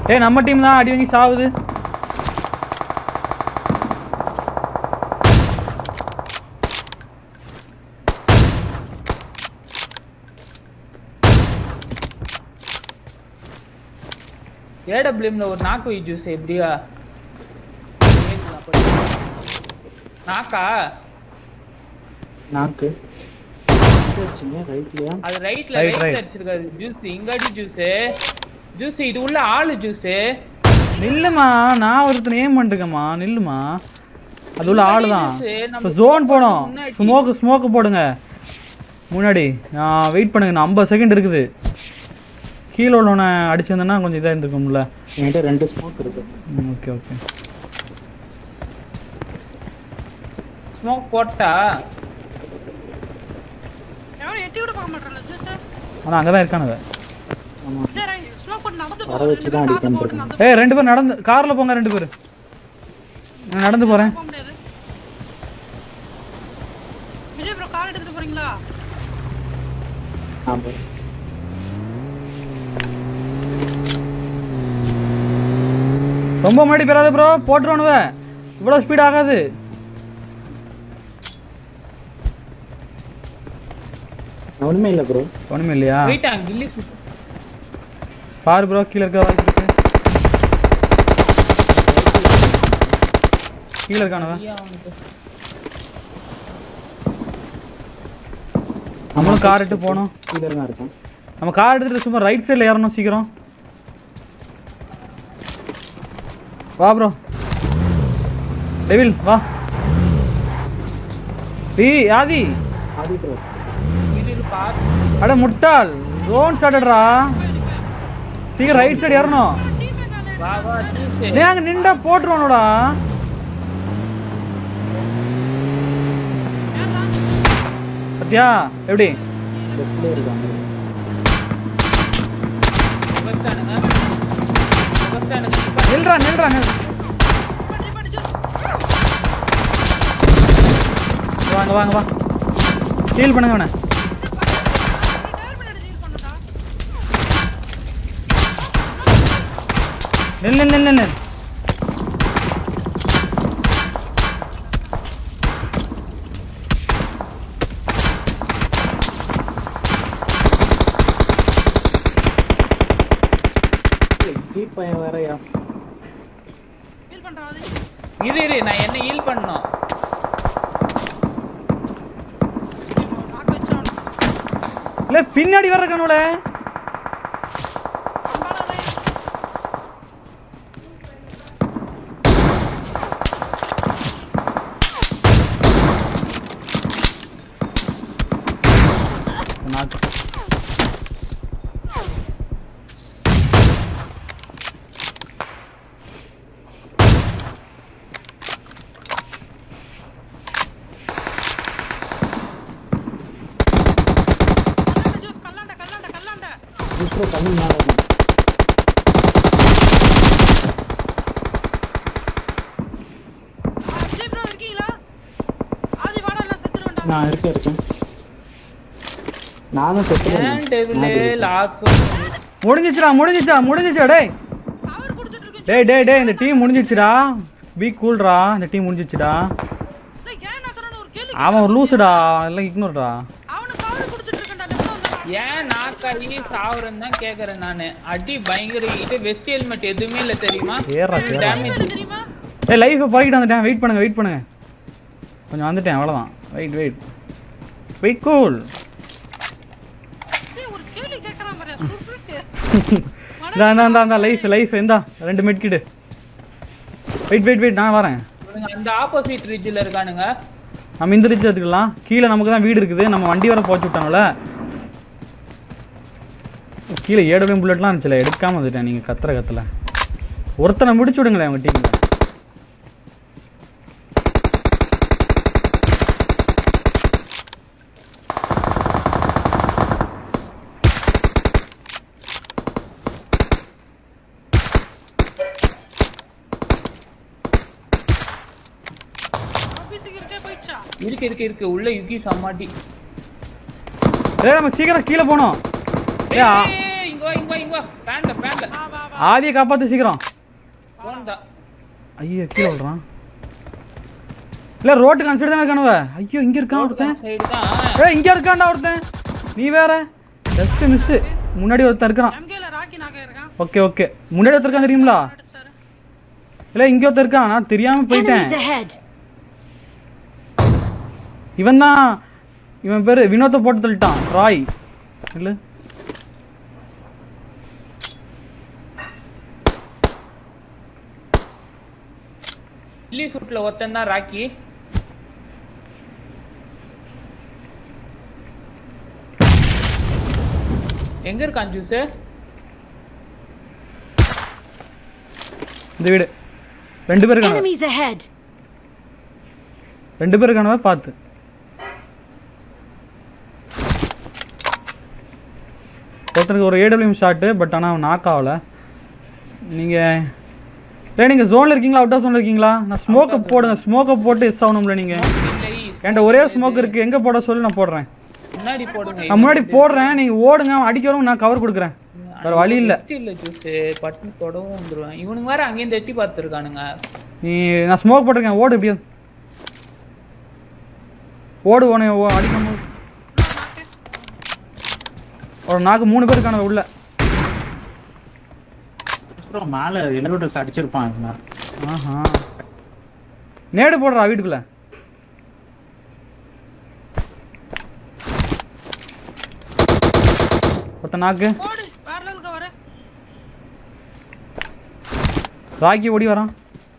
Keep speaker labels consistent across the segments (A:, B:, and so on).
A: ஏய் நம்ம டீம் தான் அடி வாங்கி சாவுது
B: ஏடபிள்யூம்ல ஒரு நாக்கு வை ஜூஸ் எப்படியா நாக்கா
C: நாக்கு வச்சுங்க ரைட்லயா
B: அது ரைட்ல
A: Right,
B: ரைட்ல
A: right.
B: அடிச்சிருக்காது ஜூஸ் இங்காடி ஜூஸ் ஜூஸ் இது உள்ள ஆளு ஜூஸ்
A: நில்லுமா நான் ஒருத்தனை ஏம் பண்ணிருக்கேம்மா நில்லுமா அது உள்ள ஆளு தான்
B: juice, நம்ம
A: இப்போ ஜோன் போடும்
B: முன்னாடி.
A: ஸ்மோக்கு ஸ்மோக்கு போடுங்க முன்னாடி நான் வெயிட் பண்ணுங்க நான் ஐம்பது செகண்ட் இருக்குது கீழே உள்ளவனை அடிச்சிருந்தேன்னா கொஞ்சம் இதாக இருந்திருக்கும்ல
C: என்கிட்ட ரெண்டு ஸ்மோக் இருக்கு
A: ஓகே ஓகே
B: ஸ்மோக் போட்டா
D: எவனும் எட்டி கூட பார்க்க மாட்டான்ல ஜூஸ்
A: ஆனால் அங்கே தான் இருக்கானுங்க
C: ஆமா
D: ஸ்மோக் போட்டு நடந்து
C: வர வச்சு தான் அடிக்க
D: போட்டு
C: முடியும்.
D: நடந்து
A: ஏய் ரெண்டு பேர் நடந்து காரில் போங்க ரெண்டு பேர் நான் நடந்து போகிறேன்
D: போக முடியாது விஜய் ப்ரோ கார் எடுத்துட்டு போறீங்களா
C: ஆமா
A: ரொம்ப முன்னாடி போயிடாது ப்ரோ போட்டுருவானுவ இவ்வளோ ஸ்பீட் ஆகாது
C: ஒண்ணுமே இல்ல ப்ரோ
A: ஒன்றுமே இல்லையா
B: போயிட்டான் கில்லி சுத்து
A: பாரு ப்ரோ கீழே இருக்க வாய்ப்பு இருக்கு கீழே இருக்கானுவ நம்மளும் கார் எடுத்து போகணும்
C: கீழே தான் இருக்கேன்
A: நம்ம கார் எடுத்துட்டு சும்மா ரைட் சைடில் ஏறணும் சீக்கிரம் வா ப்ரோ டெவில் வா டேய் யாதி
C: ஆதி ப்ரோ
B: இது பார்த்து
A: அட முட்டாள் ரோன் ஸ்டார்டட்ரா சீக்கிரம் ரைட் சைடு ஏறணும்
B: வா வா ஜூஸ்
A: டேய் அங்க நின்றா போட்டுருவானோடா சத்யா எப்படி
C: லெஃப்ட்ல இருக்காங்க
B: பஸ்டானுங்க பஸ்டானுங்க
A: நில்றா நில்றா நில் வாங்க வாங்க வா ஹீல் பண்ணுங்க அவனை நில் நில் நில் நில் நில்
C: கீப் பையன் வேறயா
D: ஃபீல் பண்றா அது
B: இரு இரு நான் என்ன ஹீல் பண்ணோம்
D: நாக்கு வச்சான்
A: இல்ல பின்னாடி வர்ற கனவுல நாக்கு
D: ஜூஸ் கல்லாண்ட கல்லாண்ட கல்லாண்ட
C: ஜூஸ் ப்ரோ கம்மி மேல இருக்கும்.
D: ஆ, விஜய் ப்ரோ இருக்கீங்களா ஆதி வாடா எல்லாம் செத்துருவேன்டா
C: நான் இருக்கேன் இருக்கேன் நானும் செத்து
B: ஏன் டெவிலே லாஸ்ட்
A: முடிஞ்சிச்சுடா முடிஞ்சிச்சா முடிஞ்சிச்சா டேய்
D: கவர் கொடுத்துட்டு இருக்கு
A: டேய் டேய் டேய் இந்த டீம் முடிஞ்சிச்சுடா பி கூல்டா இந்த டீம் முடிஞ்சிச்சுடா
D: டேய், ஏன் நக்கறான்னு ஒரு கேள்வி
A: அவன் ஒரு லூசுடா எல்லாம் இக்னோர்டா
D: அவனுக்கு கவர் கொடுத்துட்டு இருக்கேன்டா லெஃப்ட்ல வந்தான்
B: ஏன் நாக்காயி சாவுறேன்னு தான் கேக்குறேன் நானு அடி பயங்கர இது வெஸ்ட் ஹெல்மெட் எதுவுமே இல்ல தெரியுமா
A: ஏறா ஏறா
B: டேமேஜ்
D: தெரியுமா
A: ஏய் லைஃபை பறக்கிட்டு வந்துட்டேன் வெயிட் பண்ணுங்க வெயிட் பண்ணுங்க கொஞ்சம் வந்துட்டேன் அவ்வளோதான் வெயிட் வெயிட் வெயிட் கூல்
D: டேய், ஒரு கேள்வி கேட்கறான் பாரு சுருக்கு
A: இந்தா இந்தா இந்தா இந்தா லைஃப் லைஃப் இந்தா ரெண்டு மெட்கிடு வெயிட் வெயிட் வெயிட் நான் வரேன்
B: இவனுங்க அந்த ஆப்போசிட் ரிட்ஜில் இருக்கானுங்க
A: நம்ம இந்த ரிச் எடுத்துக்கலாம் கீழே நமக்கு தான் வீடு இருக்குது நம்ம வண்டி வர போச்சு விட்டாங்களே கீழே ஏடவே புல்லட்லாம் இருந்துச்சுல எடுக்காம வந்துட்டேன் நீங்கள் கத்துற கத்துல ஒருத்தனை முடிச்சு விடுங்களேன் உங்கள் டீமில்
D: ஆபீஸுக்கு இருக்கே போயிடுச்சா
B: இருக்கு இருக்கு இருக்கு உள்ள யுகி சம்மாட்டி
A: ஏய் நம்ம சீக்கிரம் கீழே போனோம் ஏய் ஆ-
B: ஏய், இங்க வா இங்க வா இங்க வா பேண்ட்ல பேண்ட்ல
D: வா வா வா
A: ஆதியை காப்பாத்து சீக்கிரம்
B: போன் தான்
A: ஐயோ கீழே விடுறான் இல்ல ரோட்டுக்கு அந்த சைடு தானே இருக்கானுவ ஐயோ இங்க இருக்கான் ஒருத்தன்
B: சைடு தான்
A: ஏய் இங்க இருக்கான்டா ஒருத்தன் நீ வேற ஜஸ்ட் மிஸ் முன்னாடி ஒருத்தன் இருக்கிறான்
D: எம்கேல ராக்கி நாக இருக்கான்
A: ஓகே ஓகே முன்னாடி ஒருத்தர் இருக்கான் தெரியுங்களா
D: அடிச்சாரு
A: இல்ல இங்க ஒருத்தர் இருக்கான் நான் தெரியாம போயிட்டேன்
E: Enemies ahead!
A: இவன் தான் இவன் பேரு வினோத்தை போட்டு தள்ளிட்டான் ராய் இல்ல
B: சில்லி சூட்ல ஒருத்தன் தான் ராக்கி எங்க இருக்கான் ஜூஸ்
A: இந்த வீடு ரெண்டு பேர் இருக்காங்க
E: Enemies ahead!
A: ரெண்டு பேர் இருக்கானவ பார்த்து ஒருத்தனுக்கு ஒரு ஏடபிள்யூஎம் ஷாட்டு பட் ஆனால் அவன் நாக் ஆகல நீங்கள் இல்லை நீங்கள் ஜோனில் இருக்கீங்களா அவுட் ஆஃப் ஜோனில் இருக்கீங்களா நான் ஸ்மோக்கை போடுங்க ஸ்மோக்கை போட்டு எஸ் ஆகணும்ல நீங்கள்
B: இல்லை
A: என்கிட்ட ஒரே ஸ்மோக் இருக்குது எங்கே போட சொல்லி நான் போடுறேன்
B: முன்னாடி போடுங்க
A: நான் முன்னாடி போடுறேன் நீங்கள் ஓடுங்க அவன் அடிக்கிறவங்க நான் கவர் கொடுக்குறேன் வேறு வழி இல்லை
B: இல்ல ஜூஸ் பட்டு தொடவும் வந்துருவேன் இவனுங்க வேற அங்கேயும் எட்டி பார்த்துருக்கானுங்க
A: நீ நான் ஸ்மோக் போட்டிருக்கேன் ஓடு எப்படியாவது ஓடு உன அடிக்கும் போது ஒரு நாக்கு மூணு பேர் இருக்கானுங்க உள்ள
C: ப்ரோ மேல எலிவேட்டர்ஸ் அடிச்சிருப்பான் இவன்.
A: ஆஹா நேடு போடுறா வீட்டுக்குள்ள ஒருத்த நாக்கு
D: போடு வேற லெவலுக்கு வர
A: ராக்கி ஓடி வரான்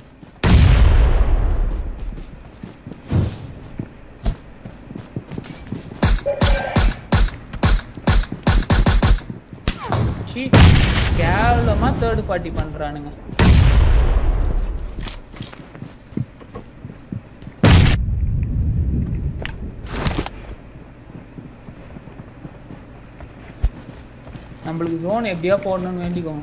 B: சீ கேவலமா தேர்ட் பார்ட்டி பண்றானுங்க நம்மளுக்கு ஜோன் எப்படியா போடணும்னு வேண்டிக்கோங்க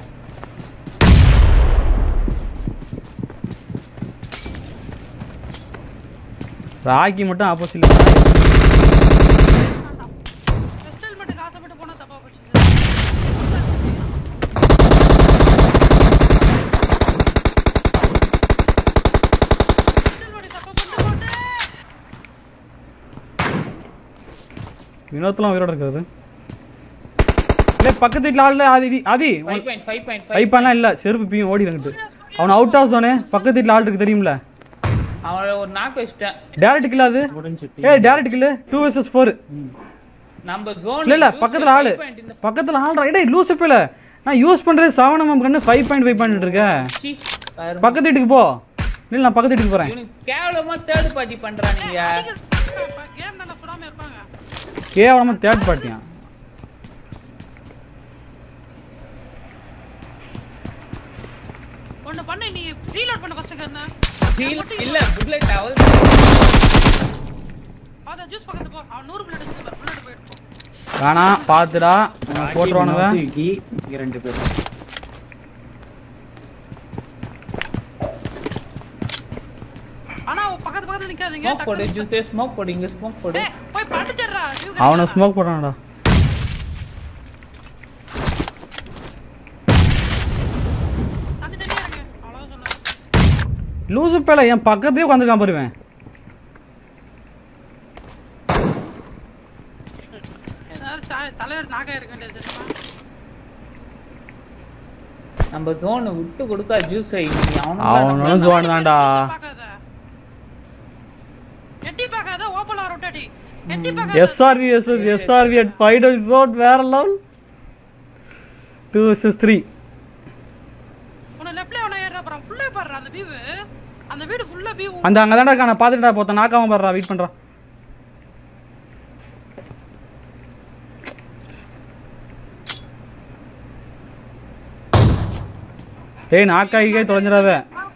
A: ராக்கி மட்டும் ஆப்போசிட்ல
D: வெஸ்ட் ஹெல்மெட்டுக்கு ஆசைப்பட்டு போனா தப்பா போச்சு வெஸ்ட் ஹெல்மெட் தப்பா பண்ணிட்டு போட்டு
A: வினோத்லாம் உயிரோட இருக்கிறது இல்லை பக்கத்து வீட்டில் ஆள் ஆதி ஆதி
B: five point five point five
A: வைப்பான்லாம் இல்லை செருப்பு பீயும் ஓடி இருந்துட்டு அவன் அவுட் ஆஃப் ஜோனு பக்கத்து வீட்டில் ஆள் இருக்கு தெரியும்ல
B: அவனை ஒரு நாக்கு வச்சிட்டேன்
A: டேரக்ட் கில் அது
C: முடிஞ்சு
A: ஏய் direct kill two versus four
B: நம்ம ஜோன்
A: இல்ல இல்ல பக்கத்துல ஆளு பக்கத்துல ஆள் டேய் லூசு பேல நான் யூஸ் பண்றது செவன் எம்எம் கண்ணு ஃபைவ் பாயிண்ட் ஃபைவ் பண்ணிட்டு இருக்கேன் பக்கத்து வீட்டுக்கு போ இல்ல நான் பக்கத்து வீட்டுக்கு போறேன்
B: இவனுக்கு கேவலமா தேர்ட் பார்ட்டி பண்றானுங்க
D: கேம் நல்லா சுடாம இருப்பாங்க
A: கேவலமா தேர்ட் பார்ட்டியா
D: ஒண்ணு பண்ணு நீ ரீலோட் பண்ண ஃபர்ஸ்ட் கண்ணா
B: இல்ல புல்லட் அவள்
D: பாதா ஜூஸ் பக்கத்து போ அவன் 100 புல்லட் வச்சிருப்பான் புல்லட் போயிடும்
A: வேணாம் பாத்துடா போட்டுருவானுங்க
C: விக்கி, இங்க ரெண்டு பேர்
D: ஆனா அவன் பக்கத்து பக்கத்துல நிக்காதீங்க
B: ஸ்மோக் போடு ஜூஸ் ஸ்மோக் போடு இங்க ஸ்மோக் போடு
D: டேய் போய் படுத்துறா
A: அவனை ஸ்மோக் போடுறான்டா
D: தண்ணி தண்ணி இறங்க அவ்வளவுதான் சொன்னேன்
A: லூசு பேல என் பக்கத்துலயே உட்காந்துருக்கான் பாருவேன்
D: ஏதாவது சா- தலைவர் நாகா இருக்க வேண்டியது தெரியுமா
B: நம்ம ஜோன் விட்டு கொடுக்கா ஜூஸ்
A: அவனும் ஜோன் தான்டா
D: பார்க்காத எட்டி பார்க்காத ஓபன்ல ரொட்டடி எட்டி பார்க்காத
A: SRV SS SRV at five zone வேற லெவல் டூ வர்சஸ் த்ரீ
D: உன லெஃப்ட்ல அவன ஏறற அப்புறம் ஃபுல்லா பாடுற அந்த வியூ அந்த வீடு ஃபுல்லா வியூ
A: அந்த அங்கே தான்டா இருக்கான பார்த்துட்டா போத்த நாக்காம பாடுறா வெயிட் பண்ணுறான் ஏய் நாக்காய்க்கே தொலைஞ்சிடாத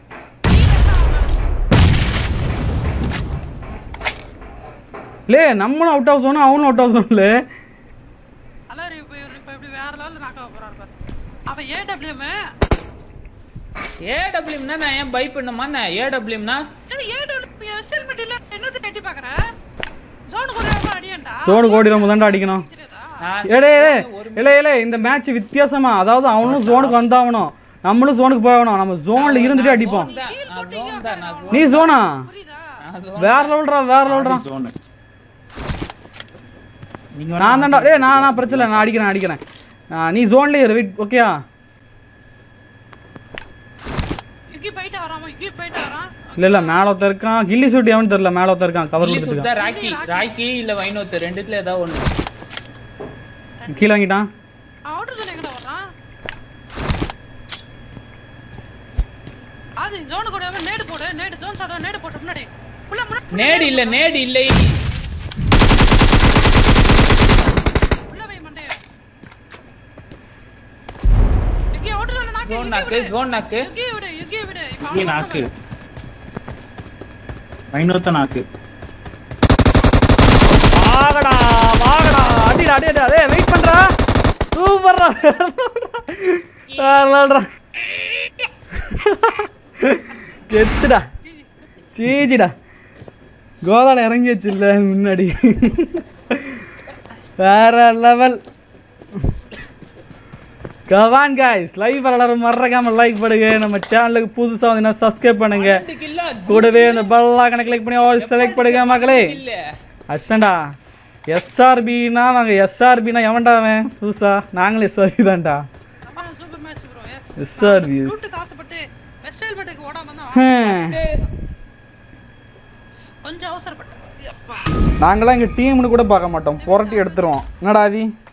A: லே நம்மளும் அவுட் ஆஃப் ஜோன் அவனும் அவுட் ஆஃப் ஜோன்ல
D: அலரி இப்ப இவரு இப்ப இப்படி வேற லெவல்ல நாக்க போறாரு பாரு அவன் ஏடபிள்யூஎம்
B: ஏடபிள்யூம்னா நான் ஏன் பை பண்ணுமா நான் ஏடபிள்யூம்னா
D: ஏடபிள்யூ எஸ்டல்மெண்ட் இல்ல என்னது எட்டி பார்க்கற ஜோனுக்கு ஒரு அடியண்டா
A: ஜோனுக்கு ஓடி ரொம்ப தாண்டா அடிக்கணும்
D: தெரியுதா
B: நான்
A: ஏடே இல்லை இல்லை இந்த மேட்ச் வித்தியாசமா அதாவது அவனும் ஜோனுக்கு வந்தாகணும் நம்மளும் ஜோனுக்கு போகணும் நம்ம ஜோன்ல இருந்துட்டு அடிப்போம்
B: zone தான், நான் zone தான், நான் zone-
A: நீ ஜோனா
D: புரியுதா
B: நான் zone.
A: வேற லெவல்ரா வேற லெவல்ரா
C: zone. நீங்க
A: நான் தான்டா டேய் நான் நான் பிரச்சனை இல்லை நான் அடிக்கிறேன் அடிக்கிறேன் ஆ, நீ ஜோன்லயே இரு வெயிட் ஓகேயா
D: யுகி போயிட்டு வரான் யுகி போயிட்டு வரான்
A: இல்ல இல்ல மேல ஒருத்தன் இருக்கான் கில்லி சூட் எவன் தெரியல மேல ஒருத்தன் இருக்கான் கவர்
B: கில்லி
A: கொடுத்துட்டு
B: சுத்தா ராக்கி ராக்கி இல்ல வைனோத்து ரெண்டுத்துல ஏதாவது ஒண்ணு
A: இருக்கான் கீழே வாங்கிட்டான்
D: அவன் அவுட்டர் ஜோன் எங்கடா வரான் அது ஜோன் கூட நேடு போடு நேடு ஜோன் சாடா நேடு போட்டு முன்னாடி உள்ள முன்னாடி
B: நேடு இல்ல நேடு இல்லை
D: உள்ள வை மண்டைய யுகி அவுட்டர் ஜோன் நாக்கு
B: ஜோன் நாக்கு ஜோன் நாக்கு
D: யுகி விடு யுகி விடு இப்ப
C: இங்கே நாக்கு ஐநூத்த நாக்கு
A: வாகடா வாகடா அடிடா அடி அடி அதே வெயிட் பண்றா சூப்பர்ரா வேறடா கெத்துடா சீஜிடா கோதால இறங்கி வச்சில்ல முன்னாடி வேற லெவல் கவான் காய்ஸ் லைவ் எல்லாரும் மறக்காம லைக் பண்ணுங்க நம்ம சேனலுக்கு புதுசா வந்து சப்ஸ்கிரைப் பண்ணுங்க
B: ரெண்டு கில்லா
A: கூடவே அந்த பெல் ஐக்கனை கிளிக் பண்ணி ஆல் செலக்ட் பண்ணுங்க மக்களே
B: இல்ல
A: அஷ்டன்டா எஸ்ஆர்பினா நாங்கள் எஸ்ஆர்பினா எவன்டா அவன் புதுசா நாங்களும் எஸ்ஆர்பி தான்டா
D: அம்மா super match bro yes
A: SRP
D: ரூட்டுக்கு ஆசைப்பட்டு வெஸ்டல் பெட்டுக்கு ஓடாம தான் கொஞ்சம் அவசரப்பட்டேன் அப்பா
A: நாங்களாம் எங்கள் டீம்னு கூட பார்க்க மாட்டோம் புரட்டி எடுத்துருவோம் என்னடா ஆதி